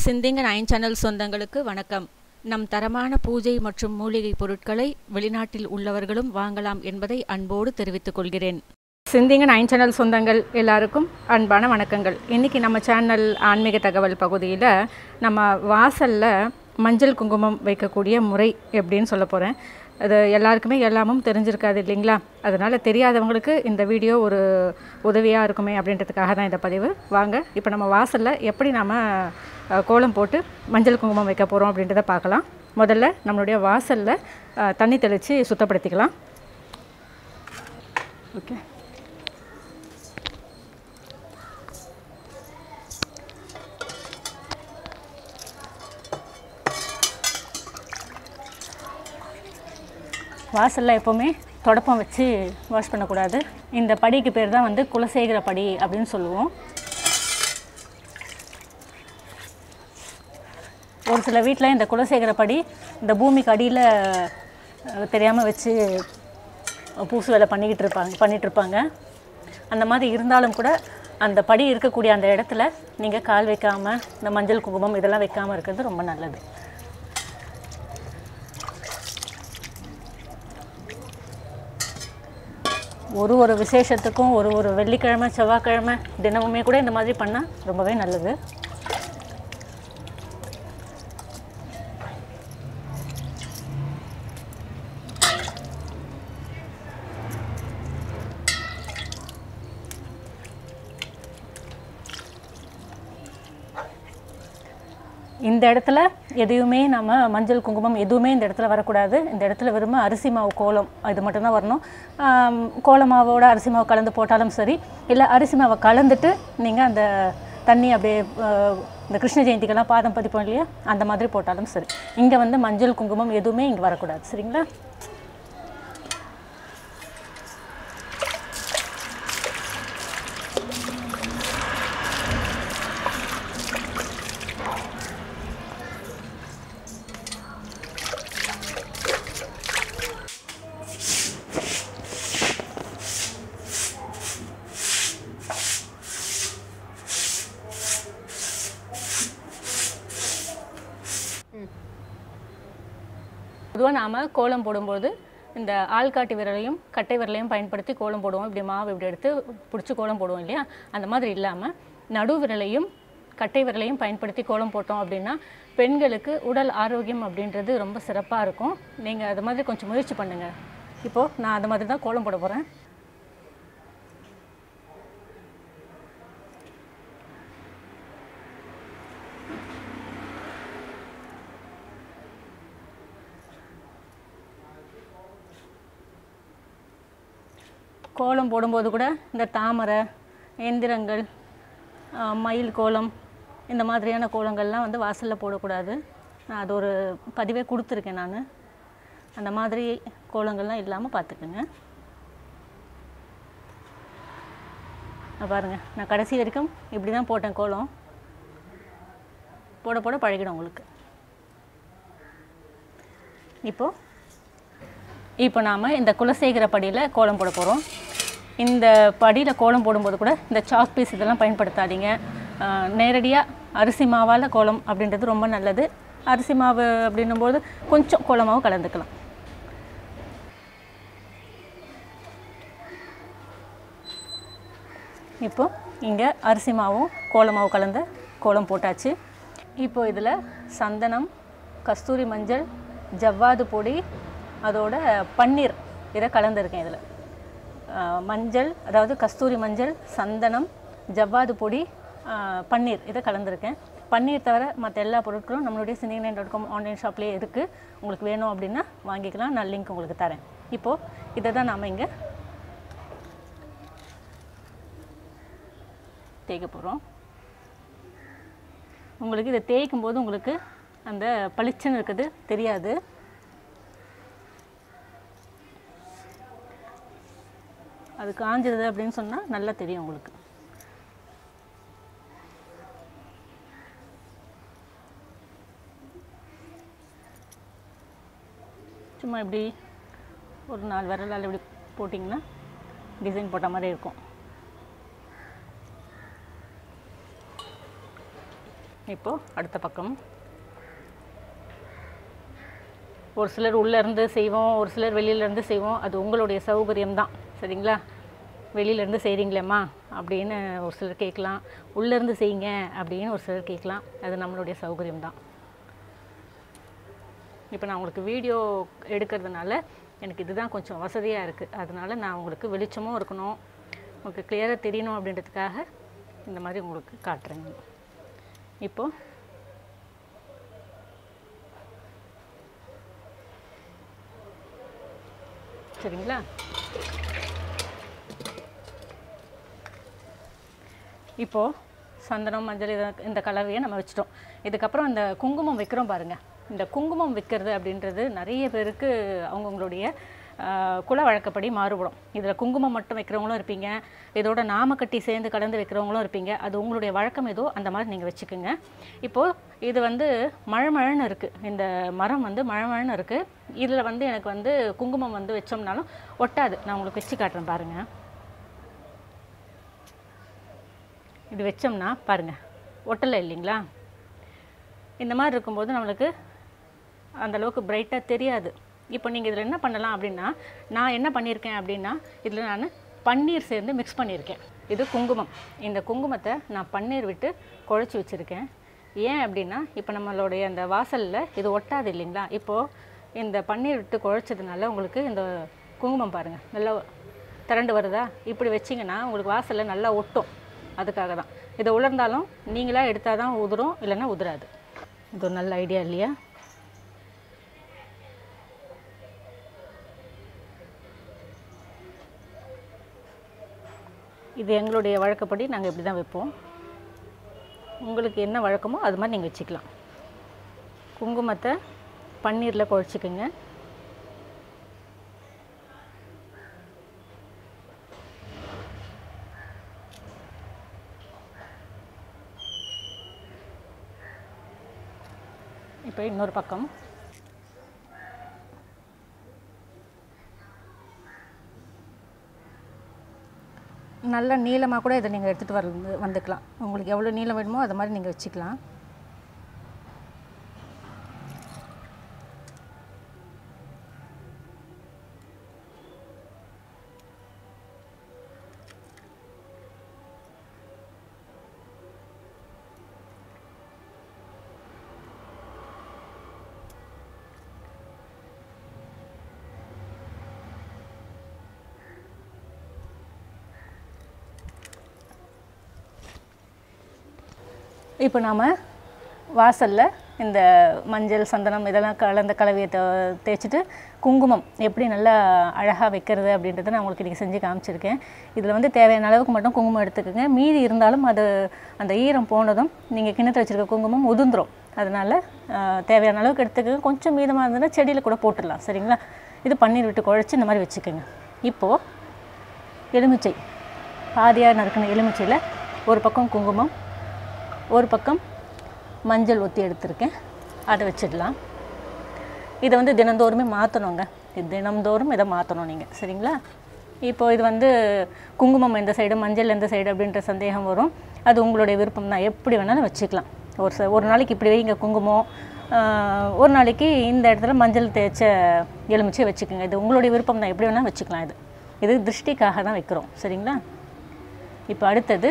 சிந்திங்க nine channel சொந்தங்களுக்கு வணக்கம் நம் தரமான பூஜை மற்றும் மூலிகை பொருட்களை வெளிநாட்டில் உள்ளவர்களும் வாங்கலாம் என்பதை அன்போடு தெரிவித்துக் கொள்கிறேன் சிந்திங்க நைன் சேனல் சொந்தங்கள் எல்லாருக்கும் அன்பான வணக்கங்கள் இன்றைக்கி நம்ம சேனல் ஆன்மீக தகவல் பகுதியில் நம்ம வாசலில் மஞ்சள் குங்குமம் வைக்கக்கூடிய முறை எப்படின்னு சொல்ல போகிறேன் அது எல்லாருக்குமே எல்லாமும் தெரிஞ்சிருக்காது இல்லைங்களா அதனால் தெரியாதவங்களுக்கு இந்த வீடியோ ஒரு உதவியாக இருக்குமே அப்படின்றதுக்காக தான் இந்த பதிவு வாங்க இப்போ நம்ம வாசலில் எப்படி நம்ம அஹ், கோலம் போட்டு மஞ்சள் குங்குமம் வைக்க போகிறோம் அப்படின்றத பார்க்கலாம் முதல்ல நம்மளுடைய வாசலில் அஹ், தண்ணி தெளித்து சுத்தப்படுத்திக்கலாம் ஓகே வாசலில் எப்போவுமே தொடப்பம் வச்சு வாஷ் பண்ணக்கூடாது இந்த படிக்கு பேர் தான் வந்து குலசேகர படி அப்படின்னு சொல்லுவோம் ஒரு சில வீட்டில் இந்த குலசேகர படி இந்த பூமிக்கு அடியில் தெரியாமல் வச்சு பூசு வேலை பண்ணிக்கிட்டு இருப்பாங்க பண்ணிகிட்டு இருப்பாங்க அந்த மாதிரி இருந்தாலும் கூட அந்த படி இருக்கக்கூடிய அந்த இடத்துல நீங்கள் கால் வைக்காமல் இந்த மஞ்சள் குங்குமம் இதெல்லாம் வைக்காமல் இருக்கிறது ரொம்ப நல்லது ஒரு ஒரு விசேஷத்துக்கும் ஒரு ஒரு வெள்ளிக்கிழமை செவ்வாய்க்கிழமை தினமுமே கூட இந்த மாதிரி பண்ணால் ரொம்பவே நல்லது இந்த இடத்துல எதையுமே நம்ம மஞ்சள் குங்குமம் எதுவுமே இந்த இடத்துல வரக்கூடாது இந்த இடத்துல வெறும் அரிசி மாவு கோலம் இது மட்டும்தான் வரணும் ஆம், கோல மாவோட அரிசி மாவு கலந்து போட்டாலும் சரி இல்லை அரிசி மாவை கலந்துட்டு நீங்கள் அந்த தண்ணி அப்படியே ஆஹ், இந்த கிருஷ்ண ஜெயந்திக்கெல்லாம் பாதம் பதிப்போம் இல்லையா அந்த மாதிரி போட்டாலும் சரி இங்கே வந்து மஞ்சள் குங்குமம் எதுவுமே இங்கே வரக்கூடாது சரிங்களா பொதுவாக நாம் கோலம் போடும்போது இந்த ஆள்காட்டி விரலையும் கட்டை விரலையும் பயன்படுத்தி கோலம் போடுவோம் இப்படி மாவு இப்படி எடுத்து பிடிச்சி கோலம் போடுவோம் இல்லையா அந்த மாதிரி இல்லாமல் நடு விரலையும் கட்டை விரலையும் பயன்படுத்தி கோலம் போட்டோம் அப்படின்னா பெண்களுக்கு உடல் ஆரோக்கியம் அப்படின்றது ரொம்ப சிறப்பாக இருக்கும் நீங்கள் அது மாதிரி கொஞ்சம் முயற்சி பண்ணுங்கள் இப்போது நான் அது மாதிரி தான் கோலம் போட போகிறேன் கோலம் போடும்போது கூட இந்த தாமரை எந்திரங்கள் ஆ, மயில் கோலம் இந்த மாதிரியான கோலங்கள்லாம் வந்து வாசலில் போடக்கூடாது நான் அது ஒரு பதிவே கொடுத்துருக்கேன் நான் அந்த மாதிரி கோலங்கள்லாம் இல்லாமல் பார்த்துக்குங்க இங்க பாருங்க நான் கடைசி வரைக்கும் இப்படி தான் போட்டேன் கோலம் போட போட பழகிடும் உங்களுக்கு இப்போது இப்போ நாம் இந்த குலசேகர படியில் கோலம் போட போகிறோம் இந்த படியில் கோலம் போடும்போது கூட இந்த சாக் பீஸ் இதெல்லாம் பயன்படுத்தாதீங்க நேரடியாக அரிசி மாவால் கோலம் அப்படின்றது ரொம்ப நல்லது அரிசி மாவு அப்படின்னும்போது கொஞ்சம் கோல மாவு கலந்துக்கலாம் இப்போ இங்கே அரிசி மாவும் கோல மாவு கலந்த கோலம் போட்டாச்சு இப்போ இதில் சந்தனம் கஸ்தூரி மஞ்சள் ஜவ்வாது பொடி அதோட பன்னீர் இதை கலந்துருக்கேன் இதில் மஞ்சள் அதாவது கஸ்தூரி மஞ்சள் சந்தனம் ஜவ்வாது பொடி ஆ, பன்னீர் இதை கலந்துருக்கேன் பன்னீர் தவிர மற்ற எல்லா பொருட்களும் நம்மளுடைய something nine dot com online ஷாப்லேயே இருக்குது உங்களுக்கு வேணும் அப்படின்னா வாங்கிக்கலாம் நான் லிங்க் உங்களுக்கு தரேன் இப்போது இதை தான் நாம் இங்கே தேய்க்க போகிறோம் உங்களுக்கு இதை தேய்க்கும் போது உங்களுக்கு அந்த பளிச்சுன்னு இருக்குது தெரியாது அது காஞ்சிருது அப்படின்னு சொன்னால் நல்லா தெரியும் உங்களுக்கு சும்மா இப்படி ஒரு நாலு விரலால் இப்படி போட்டிங்கன்னா டிசைன் போட்ட மாதிரி இருக்கும் இப்போது அடுத்த பக்கம் ஒரு சிலர் உள்ளே இருந்து செய்வோம் ஒரு சிலர் வெளியில இருந்து செய்வோம் அது உங்களுடைய சௌகரியம் தான் சரிங்களா வெளியிலேருந்து செய்கிறீங்களேம்மா அப்படின்னு ஒரு சிலர் கேட்கலாம் உள்ளேருந்து செய்யுங்க அப்படின்னு ஒரு சிலர் கேட்கலாம் அது நம்மளுடைய சௌகரியம் தான் இப்போ நான் உங்களுக்கு வீடியோ எடுக்கிறதுனால எனக்கு இதுதான் கொஞ்சம் வசதியாக இருக்குது அதனால நான் உங்களுக்கு வெளிச்சமும் இருக்கணும் உங்களுக்கு கிளியராக தெரியணும் அப்படின்றதுக்காக இந்த மாதிரி உங்களுக்கு காட்டுறேங்க இப்போது சரிங்களா இப்போது சந்தனம் மஞ்சள் இத இந்த கலவையை நம்ம வச்சுட்டோம் இதுக்கப்புறம் இந்த குங்குமம் வைக்கிறோம் பாருங்கள் இந்த குங்குமம் வைக்கிறது அப்படின்றது நிறைய பேருக்கு அவங்கவுங்களுடைய ஆஹ், குல வழக்கப்படி மாறுபடும் இதில் குங்குமம் மட்டும் வைக்கிறவங்களும் இருப்பீங்க இதோட நாம கட்டி சேர்ந்து கலந்து வைக்கிறவங்களும் இருப்பீங்க அது உங்களுடைய வழக்கம் ஏதோ அந்த மாதிரி நீங்கள் வச்சுக்கோங்க இப்போது இது வந்து மழமழன்னு இருக்குது இந்த மரம் வந்து மழமழன்னு இருக்குது இதில் வந்து எனக்கு வந்து குங்குமம் வந்து வச்சோம்னாலும் ஒட்டாது நான் உங்களுக்கு வச்சு காட்டுறேன் பாருங்கள் இது வச்சோம்னா பாருங்கள் ஒட்டலை இல்லைங்களா இந்த மாதிரி இருக்கும்போது நம்மளுக்கு அந்த அளவுக்கு பிரைட்டாக தெரியாது இப்போ நீங்கள் இதில் என்ன பண்ணலாம் அப்படின்னா நான் என்ன பண்ணியிருக்கேன் அப்படின்னா இதில் நான் பன்னீர் சேர்ந்து மிக்ஸ் பண்ணியிருக்கேன் இது குங்குமம் இந்த குங்குமத்தை நான் பன்னீர் விட்டு குழச்சி வச்சுருக்கேன் ஏன் அப்படின்னா இப்போ நம்மளுடைய அந்த வாசலில் இது ஒட்டாது இல்லைங்களா இப்போது இந்த பன்னீர் விட்டு குழச்சதுனால உங்களுக்கு இந்த குங்குமம் பாருங்கள் நல்லா திரண்டு வருதா இப்படி வச்சிங்கன்னா உங்களுக்கு வாசலில் நல்லா ஒட்டும் அதுக்காக தான் இதை உலர்ந்தாலும் நீங்களாக எடுத்தால் தான் உதிரும் இல்லைன்னா உதிராது இது ஒரு நல்ல ஐடியா இல்லையா இது எங்களுடைய வழக்கப்படி நாங்கள் இப்படி தான் வைப்போம் உங்களுக்கு என்ன வழக்கமோ அது மாதிரி நீங்கள் வச்சுக்கலாம் குங்குமத்தை பன்னீரில் குழச்சிக்கோங்க இப்போ இன்னொரு பக்கம் நல்ல நீளமாக கூட இதை நீங்கள் எடுத்துகிட்டு வந்து வந்துக்கலாம் உங்களுக்கு எவ்வளோ நீளம் வேணுமோ அது மாதிரி நீங்கள் வச்சுக்கலாம் இப்போ நாம் வாசலில் இந்த மஞ்சள் சந்தனம் இதெல்லாம் கலந்த கலவையை தே- தேய்ச்சிட்டு குங்குமம் எப்படி நல்லா அழகாக வைக்கிறது அப்படின்றத நான் உங்களுக்கு இன்றைக்கி செஞ்சு காமிச்சிருக்கேன் இதில் வந்து தேவையான அளவுக்கு மட்டும் குங்குமம் எடுத்துக்கோங்க மீதி இருந்தாலும் அது அந்த ஈரம் போனதும் நீங்கள் கிணத்துல வச்சுருக்க குங்குமம் உதிர்ந்துரும் அதனால் தேவையான அளவுக்கு எடுத்துக்கோங்க கொஞ்சம் மீதமாக இருந்ததுன்னா செடியில் கூட போட்டுடலாம் சரிங்களா இது பன்னீர் விட்டு குழச்சி இந்த மாதிரி வச்சுக்கோங்க இப்போது எலுமிச்சை பாதியாக நறுக்கின எலுமிச்சையில் ஒரு பக்கம் குங்குமம் ஒரு பக்கம் மஞ்சள் ஊற்றி எடுத்திருக்கேன் அதை வச்சிடலாம் இதை வந்து தினந்தோறுமே மாற்றணுங்க இது தினந்தோறும் இதை மாற்றணும் நீங்கள் சரிங்களா இப்போ இது வந்து குங்குமம் எந்த சைடு மஞ்சள் எந்த சைடு அப்படின்ற சந்தேகம் வரும் அது உங்களுடைய விருப்பம் தான் எப்படி வேணாலும் வச்சுக்கலாம் ஒரு ச ஒரு நாளைக்கு இப்படி வைங்க குங்குமம் ஆஹ், ஒரு நாளைக்கு இந்த இடத்துல மஞ்சள் தேய்ச்ச எலுமிச்சை வச்சுக்கோங்க இது உங்களுடைய விருப்பம் தான் எப்படி வேணால் வச்சுக்கலாம் இது இது திருஷ்டிக்காக தான் வைக்கிறோம் சரிங்களா இப்போ அடுத்தது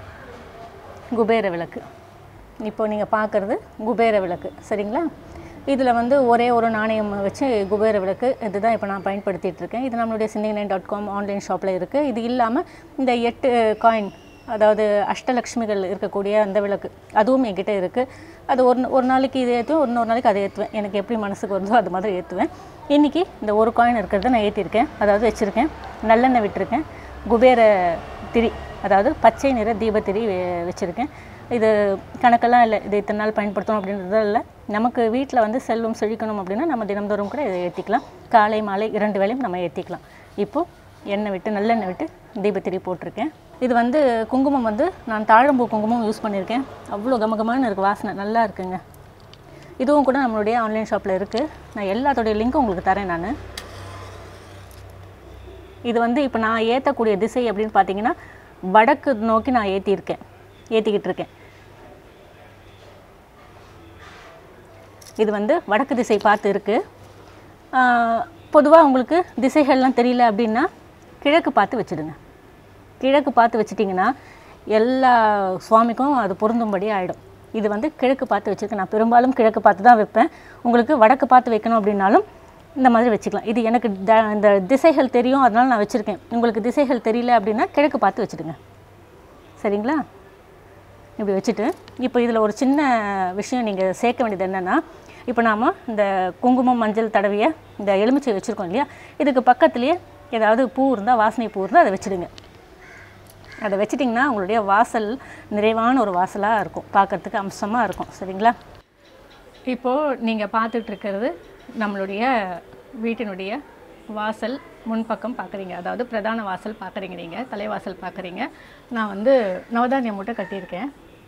குபேர விளக்கு இப்போ நீங்கள் பார்க்குறது குபேர விளக்கு சரிங்களா இதில் வந்து ஒரே ஒரு நாணயம் வச்சு குபேர விளக்கு இதுதான் இப்போ நான் பயன்படுத்திட்டு இருக்கேன் இது நம்மளுடைய something nine dot com online ஷாப்பில் இருக்குது இது இல்லாமல் இந்த எட்டு காயின் அதாவது அஷ்டலக்ஷ்மிகள் இருக்கக்கூடிய அந்த விளக்கு அதுவும் என்கிட்ட இருக்குது அது ஒரு ஒரு நாளைக்கு இது ஏற்றுவேன் இன்னொரு நாளைக்கு அதை ஏற்றுவேன் எனக்கு எப்படி மனசுக்கு வருதோ அது மாதிரி ஏற்றுவேன் இன்றைக்கி இந்த ஒரு காயின் இருக்கிறத நான் ஏற்றிருக்கேன் அதாவது வச்சுருக்கேன் நல்லெண்ணெய் விட்டுருக்கேன் குபேர திரி அதாவது பச்சை நிற தீபத்திரி வெ- வச்சுருக்கேன் இது கணக்கெல்லாம் இல்லை இது இத்தனை நாள் பயன்படுத்தணும் அப்படின்றது இல்லை நமக்கு வீட்டில் வந்து செல்வம் செழிக்கணும் அப்படின்னா நம்ம தினந்தோறும் கூட இதை ஏற்றிக்கலாம் காலை மாலை இரண்டு வேளையும் நம்ம ஏற்றிக்கலாம் இப்போது எண்ணெய் விட்டு நல்லெண்ணெய் விட்டு தீபத்திரி போட்டிருக்கேன் இது வந்து குங்குமம் வந்து நான் தாழம்பூ குங்குமம் யூஸ் பண்ணியிருக்கேன் அவ்வளோ கமகமான இருக்குது வாசனை நல்லா இருக்குங்க இதுவும் கூட நம்மளுடைய ஆன்லைன் ஷாப்பில் இருக்குது நான் எல்லாத்தோடைய லிங்க்கும் உங்களுக்கு தரேன் நான் இது வந்து இப்போ நான் ஏற்றக்கூடிய திசை அப்படின்னு பார்த்தீங்கன்னா வடக்கு நோக்கி நான் ஏற்றிருக்கேன் ஏற்றிக்கிட்டு இருக்கேன் இது வந்து வடக்கு திசை பார்த்து இருக்குது பொதுவாக உங்களுக்கு திசைகள்லாம் தெரியல அப்படின்னா கிழக்கு பார்த்து வச்சுடுங்க கிழக்கு பார்த்து வச்சிட்டிங்கன்னா எல்லா சுவாமிக்கும் அது பொருந்தும்படி ஆகிடும் இது வந்து கிழக்கு பார்த்து வச்சுருக்கேன் நான் பெரும்பாலும் கிழக்கு பார்த்து தான் வைப்பேன் உங்களுக்கு வடக்கு பார்த்து வைக்கணும் அப்படின்னாலும் இந்த மாதிரி வச்சுக்கலாம் இது எனக்கு த இந்த திசைகள் தெரியும் அதனால நான் வச்சுருக்கேன் உங்களுக்கு திசைகள் தெரியல அப்படின்னா கிழக்கு பார்த்து வச்சுடுங்க சரிங்களா இப்படி வச்சுட்டு இப்போ இதில் ஒரு சின்ன விஷயம் நீங்கள் சேர்க்க வேண்டியது என்னென்னா இப்போ நாம் இந்த குங்குமம் மஞ்சள் தடவிய இந்த எலுமிச்சை வச்சுருக்கோம் இல்லையா இதுக்கு பக்கத்துலேயே ஏதாவது பூ இருந்தால் வாசனை பூ இருந்தால் அதை வச்சுடுங்க அதை வச்சிட்டிங்கன்னா உங்களுடைய வாசல் நிறைவான ஒரு வாசலாக இருக்கும் பார்க்கறதுக்கு அம்சமாக இருக்கும் சரிங்களா இப்போது நீங்கள் பார்த்துட்டு இருக்கிறது நம்மளுடைய வீட்டினுடைய வாசல் முன்பக்கம் பார்க்குறீங்க அதாவது பிரதான வாசல் பார்க்குறீங்க நீங்கள் தலைவாசல் பார்க்குறீங்க நான் வந்து நவதானியம் மூட்டை கட்டியிருக்கேன்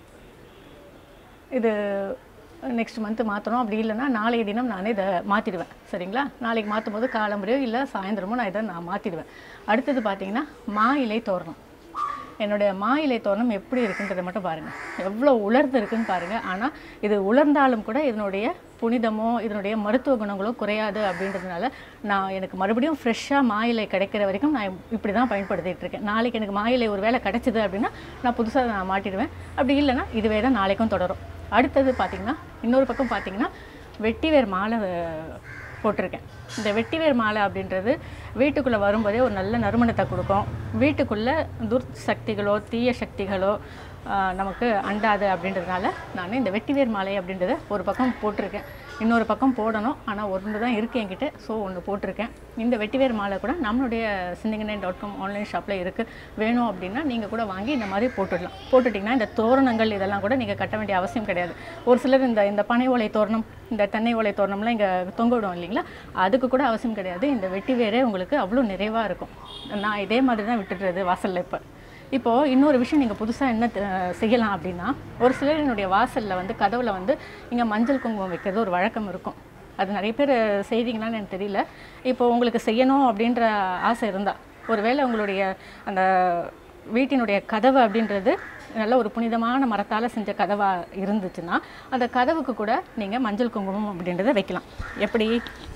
இது நெக்ஸ்ட் மந்த்து மாற்றணும் அப்படி இல்லைன்னா நாளைய தினம் நானே இதை மாற்றிடுவேன் சரிங்களா நாளைக்கு மாற்றும் போது காலம்பரையோ இல்லை சாயந்தரமோ நான் இதை நான் மாற்றிடுவேன் அடுத்தது பார்த்தீங்கன்னா மா இலை தோரணம் என்னுடைய மா இலை தோரணம் எப்படி இருக்குன்றதை மட்டும் பாருங்கள் எவ்வளோ உலர்ந்து இருக்குன்னு பாருங்கள் ஆனால் இது உலர்ந்தாலும் கூட இதனுடைய புனிதமோ இதனுடைய மருத்துவ குணங்களோ குறையாது அப்படின்றதுனால நான் எனக்கு மறுபடியும் ஃப்ரெஷ்ஷாக மா இலை கிடைக்கிற வரைக்கும் நான் இப்படி தான் பயன்படுத்திட்டு இருக்கேன் நாளைக்கு எனக்கு மா இலை ஒரு வேளை கிடைச்சிது அப்படின்னா நான் புதுசாக நான் மாட்டிடுவேன் அப்படி இல்லைன்னா இதுவே தான் நாளைக்கும் தொடரும் அடுத்தது பார்த்திங்கன்னா இன்னொரு பக்கம் பார்த்திங்கன்னா வெட்டிவேர் மாலை அஹ், போட்டிருக்கேன் இந்த வெட்டிவேர் மாலை அப்படின்றது வீட்டுக்குள்ளே வரும்போதே ஒரு நல்ல நறுமணத்தை கொடுக்கும் வீட்டுக்குள்ளே துர் சக்திகளோ தீய சக்திகளோ ஆஹ், நமக்கு அண்டாது அப்படின்றதுனால நான் இந்த வெட்டிவேர் மாலை அப்படின்றத ஒரு பக்கம் போட்டிருக்கேன் இன்னொரு பக்கம் போடணும் ஆனால் ஒன்று தான் இருக்குது என்கிட்ட ஸோ ஒன்று போட்டிருக்கேன் இந்த வெட்டிவேர் மாலை கூட நம்மளுடைய சிந்திங்கநைன் டாட் காம் ஆன்லைன் ஷாப்பில் இருக்குது வேணும் அப்படின்னா நீங்கள் கூட வாங்கி இந்த மாதிரி போட்டுடலாம் போட்டுட்டிங்கன்னா இந்த தோரணங்கள் இதெல்லாம் கூட நீங்கள் கட்ட வேண்டிய அவசியம் கிடையாது ஒரு சிலர் இந்த இந்த பனை ஓலை தோரணம் இந்த தென்னை ஓலை தோரணம்லாம் இங்கே தொங்க விடும் இல்லைங்களா அதுக்கு கூட அவசியம் கிடையாது இந்த வெட்டிவேரே உங்களுக்கு அவ்வளோ நிறைவாக இருக்கும் நான் இதே மாதிரி தான் விட்டுடுறது வாசலில் இப்போ இப்போது இன்னொரு விஷயம் நீங்கள் புதுசாக என்ன தெ- செய்யலாம் அப்படின்னா ஒரு சிலர் என்னுடைய வாசலில் வந்து கதவுல வந்து இங்கே மஞ்சள் குங்குமம் வைக்கிறது ஒரு வழக்கம் இருக்கும் அது நிறைய பேர் செய்தீங்களான்னு எனக்கு தெரியல இப்போ உங்களுக்கு செய்யணும் அப்படின்ற ஆசை இருந்தால் ஒருவேளை உங்களுடைய அந்த வீட்டினுடைய கதவு அப்படின்றது நல்ல ஒரு புனிதமான மரத்தால் செஞ்ச கதவாக இருந்துச்சுன்னா அந்த கதவுக்கு கூட நீங்கள் மஞ்சள் குங்குமம் அப்படின்றத வைக்கலாம் எப்படி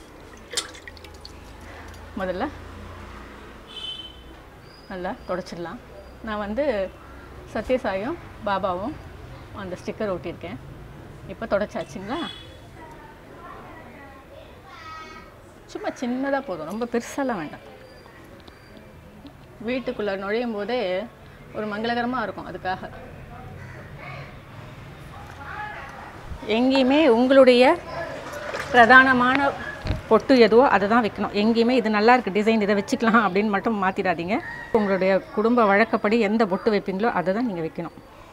முதல்ல நல்லா தொடச்சிடலாம் நான் வந்து சத்யசாயும் பாபாவும் அந்த ஸ்டிக்கர் ஒட்டியிருக்கேன் இப்போ தொடச்சாச்சுங்களா சும்மா சின்னதாக போதும் ரொம்ப பெருசாலாம் வேண்டாம் வீட்டுக்குள்ளே நுழையும் போதே ஒரு மங்களகரமாக இருக்கும் அதுக்காக எங்கேயுமே உங்களுடைய பிரதானமான பொட்டு எதுவோ அதை தான் வைக்கணும் எங்கேயுமே இது நல்லா இருக்கு டிசைன் இதை வச்சுக்கலாம் அப்படின்னு மட்டும் மாற்றிடாதீங்க உங்களுடைய குடும்ப வழக்கப்படி எந்த பொட்டு வைப்பீங்களோ அதை தான் நீங்கள் வைக்கணும்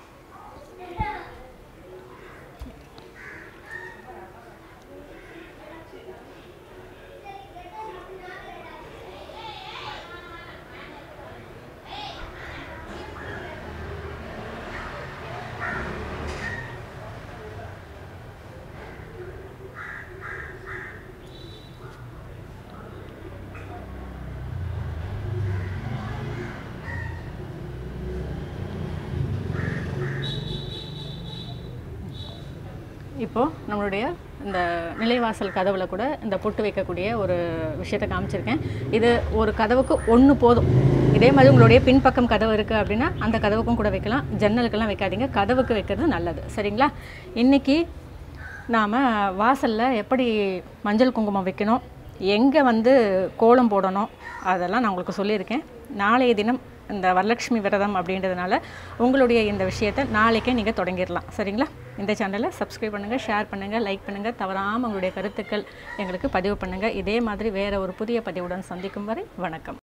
இப்போது நம்மளுடைய இந்த நிலைவாசல் கதவுல கூட இந்த பொட்டு வைக்கக்கூடிய ஒரு விஷயத்தை காமிச்சிருக்கேன் இது ஒரு கதவுக்கு ஒன்று போதும் இதே மாதிரி உங்களுடைய பின்பக்கம் கதவு இருக்குது அப்படின்னா அந்த கதவுக்கும் கூட வைக்கலாம் ஜன்னலுக்கெல்லாம் வைக்காதீங்க கதவுக்கு வைக்கிறது நல்லது சரிங்களா இன்றைக்கி நாம் வாசலில் எப்படி மஞ்சள் குங்குமம் வைக்கணும் எங்கே வந்து கோலம் போடணும் அதெல்லாம் நான் உங்களுக்கு சொல்லியிருக்கேன் நாளைய தினம் இந்த வரலட்சுமி விரதம் அப்படின்றதுனால உங்களுடைய இந்த விஷயத்தை நாளைக்கே நீங்கள் தொடங்கிடலாம் சரிங்களா இந்த சேனலை சப்ஸ்கிரைப் பண்ணுங்கள் ஷேர் பண்ணுங்கள் லைக் பண்ணுங்கள் தவறாமல் உங்களுடைய கருத்துக்கள் எங்களுக்கு பதிவு பண்ணுங்கள் இதே மாதிரி வேறு ஒரு புதிய பதிவுடன் சந்திக்கும் வரை வணக்கம்